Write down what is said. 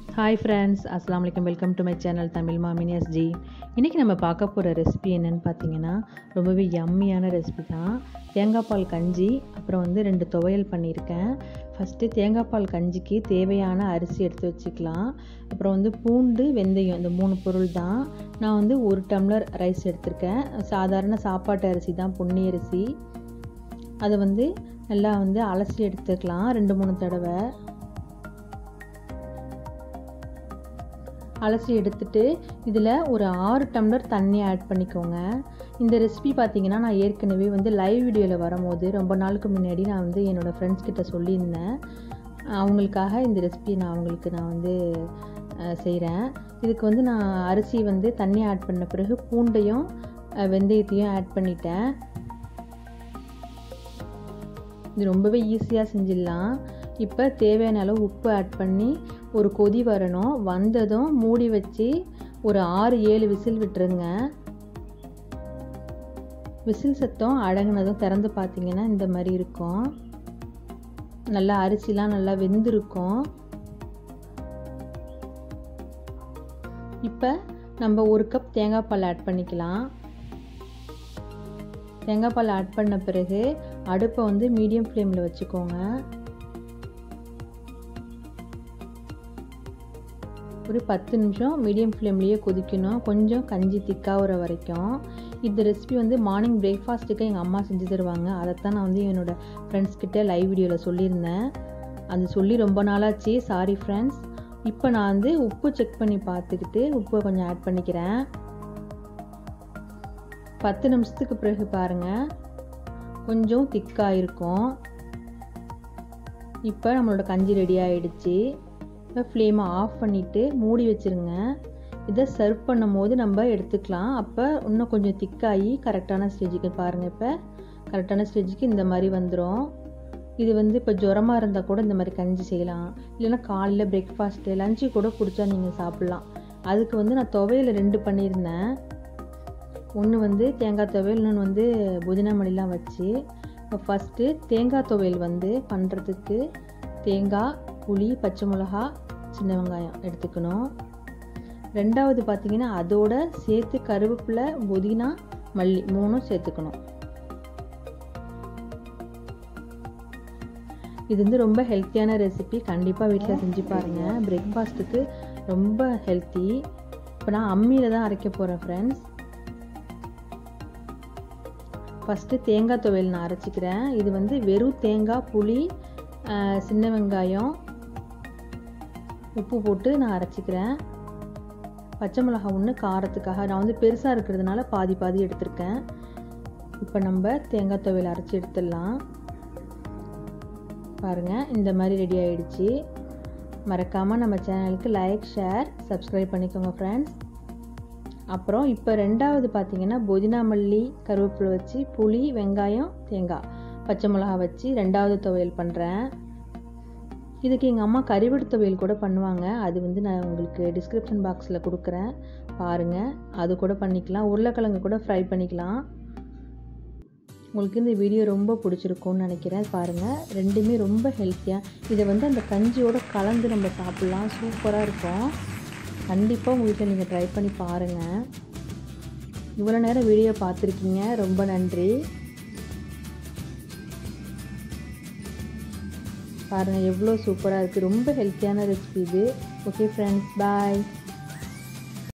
hi friends அஸ்லாம் வலைக்கம் welcome to my channel Tamil Mamini SG இன்றைக்கி நம்ம பார்க்க போகிற ரெசிபி என்னென்னு பார்த்தீங்கன்னா ரொம்பவே யம்மியான ரெசிபி தான் தேங்காய் பால் கஞ்சி அப்புறம் வந்து ரெண்டு துவையல் பண்ணியிருக்கேன் ஃபஸ்ட்டு தேங்காய் பால் கஞ்சிக்கு தேவையான அரிசி எடுத்து வச்சுக்கலாம் அப்புறம் வந்து பூண்டு வெந்தயம் இந்த மூணு பொருள் தான் நான் வந்து ஒரு டம்ளர் ரைஸ் எடுத்திருக்கேன் சாதாரண சாப்பாட்டு அரிசி தான் பொன்னி அரிசி அதை வந்து நல்லா வந்து அலசி எடுத்துக்கலாம் ரெண்டு மூணு தடவை அலசி எடுத்துட்டு இதில் ஒரு ஆறு டம்ளர் தண்ணி ஆட் பண்ணிக்கோங்க இந்த ரெசிபி பார்த்தீங்கன்னா நான் ஏற்கனவே வந்து லைவ் வீடியோவில் வரும்போது ரொம்ப நாளுக்கு முன்னாடி நான் வந்து என்னோடய ஃப்ரெண்ட்ஸ் கிட்ட சொல்லியிருந்தேன் அவங்களுக்காக இந்த ரெசிபி நான் அவங்களுக்கு நான் வந்து செய்கிறேன் இதுக்கு வந்து நான் அரிசி வந்து தண்ணி ஆட் பண்ண பிறகு பூண்டையும் வெந்தயத்தையும் ஆட் பண்ணிட்டேன் இது ரொம்பவே ஈஸியாக செஞ்சிடலாம் இப்போ தேவையான அளவு உப்பு ஆட் பண்ணி ஒரு கொதி வரணும் வந்ததும் மூடி வச்சு ஒரு ஆறு ஏழு விசில் விட்டுருங்க விசில் சத்தம் அடங்கினதும் திறந்து பார்த்தீங்கன்னா இந்த மாதிரி இருக்கும் நல்லா அரிசிலாம் நல்லா வெந்திருக்கும் இப்போ நம்ம ஒரு கப் தேங்காய் பால் ஆட் பண்ணிக்கலாம் தேங்காய் பால் ஆட் பண்ண பிறகு அடுப்பை வந்து மீடியம் ஃப்ளேமில் வச்சுக்கோங்க ஒரு பத்து நிமிஷம் மீடியம் ஃப்ளேம்லேயே கொதிக்கணும் கொஞ்சம் கஞ்சி திக்காகிற வரைக்கும் இந்த ரெசிபி வந்து மார்னிங் பிரேக்ஃபாஸ்ட்டுக்கு எங்கள் அம்மா செஞ்சு தருவாங்க அதைத்தான் நான் வந்து என்னோடய ஃப்ரெண்ட்ஸ் கிட்டே லைவ் வீடியோவில் சொல்லியிருந்தேன் அது சொல்லி ரொம்ப நாளாச்சு சாரி ஃப்ரெண்ட்ஸ் இப்போ நான் வந்து உப்பு செக் பண்ணி பார்த்துக்கிட்டு உப்பை கொஞ்சம் ஆட் பண்ணிக்கிறேன் பத்து நிமிஷத்துக்கு பிறகு பாருங்கள் கொஞ்சம் திக்காக இருக்கும் இப்போ நம்மளோட கஞ்சி ரெடி ஆகிடுச்சு இப்போ ஃப்ளேமை ஆஃப் பண்ணிவிட்டு மூடி வச்சுருங்க இதை சர்வ் பண்ணும் போது நம்ம எடுத்துக்கலாம் அப்போ இன்னும் கொஞ்சம் திக்காகி கரெக்டான ஸ்டேஜுக்கு பாருங்கள் இப்போ கரெக்டான ஸ்டேஜுக்கு இந்த மாதிரி வந்துடும் இது வந்து இப்போ ஜுரமாக இருந்தால் கூட இந்த மாதிரி கஞ்சி செய்யலாம் இல்லைன்னா காலையில் பிரேக்ஃபாஸ்ட்டு லஞ்சு கூட குடித்தா நீங்கள் சாப்பிட்லாம் அதுக்கு வந்து நான் துவையில் ரெண்டு பண்ணியிருந்தேன் ஒன்று வந்து தேங்காய் துவையல் இன்னொன்று வந்து புதினா மணிலாம் வச்சு இப்போ ஃபஸ்ட்டு தேங்காய் துவையல் வந்து பண்ணுறதுக்கு தேங்காய் புளி பச்சை மிளகா சின்ன வெங்காயம் எடுத்துக்கணும் ரெண்டாவது பார்த்திங்கன்னா அதோட சேர்த்து கருவேப்பிலை புதினா மல்லி மூணும் சேர்த்துக்கணும் இது வந்து ரொம்ப ஹெல்த்தியான ரெசிபி கண்டிப்பாக வீட்டில் செஞ்சு பாருங்கள் பிரேக்ஃபாஸ்ட்டுக்கு ரொம்ப ஹெல்த்தி இப்போ நான் அம்மியில் தான் அரைக்க போகிறேன் ஃப்ரெண்ட்ஸ் ஃபஸ்ட்டு தேங்காய் துவையல் நான் அரைச்சிக்கிறேன் இது வந்து வெறும் தேங்காய் புளி சின்ன வெங்காயம் உப்பு போட்டு நான் அரைச்சிக்கிறேன் பச்சை மிளகாய் ஒன்று காரத்துக்காக நான் வந்து பெருசாக இருக்கிறதுனால பாதி பாதி எடுத்திருக்கேன் இப்போ நம்ம தேங்காய் துவையல் அரைச்சி எடுத்துடலாம் பாருங்கள் இந்த மாதிரி ரெடி ஆகிடுச்சு மறக்காமல் நம்ம சேனலுக்கு லைக் ஷேர் சப்ஸ்கிரைப் பண்ணிக்கோங்க ஃப்ரெண்ட்ஸ் அப்புறம் இப்போ ரெண்டாவது பார்த்தீங்கன்னா புதினா மல்லி கருவேப்பிலை வச்சு புளி வெங்காயம் தேங்காய் பச்சை மிளகா வச்சு ரெண்டாவது துவையல் பண்ணுறேன் இதுக்கு எங்கள் அம்மா கறிவடு துவையல் கூட பண்ணுவாங்க அது வந்து நான் உங்களுக்கு டிஸ்கிரிப்ஷன் பாக்ஸில் கொடுக்குறேன் பாருங்கள் அது கூட பண்ணிக்கலாம் உருளைக்கிழங்கு கூட ஃப்ரை பண்ணிக்கலாம் உங்களுக்கு இந்த வீடியோ ரொம்ப பிடிச்சிருக்கும்னு நினைக்கிறேன் பாருங்கள் ரெண்டுமே ரொம்ப ஹெல்த்தியாக இதை வந்து அந்த கஞ்சியோட கலந்து நம்ம சாப்பிட்லாம் சூப்பராக இருக்கும் கண்டிப்பாக உங்கள் வீட்டில் நீங்கள் ட்ரை பண்ணி பாருங்கள் இவ்வளோ நேரம் வீடியோ பார்த்துருக்கீங்க ரொம்ப நன்றி பாருங்கள் எவ்வளோ சூப்பராக இருக்குது ரொம்ப ஹெல்த்தியான ரெசிபி இது ஓகே ஃப்ரெண்ட்ஸ் பாய்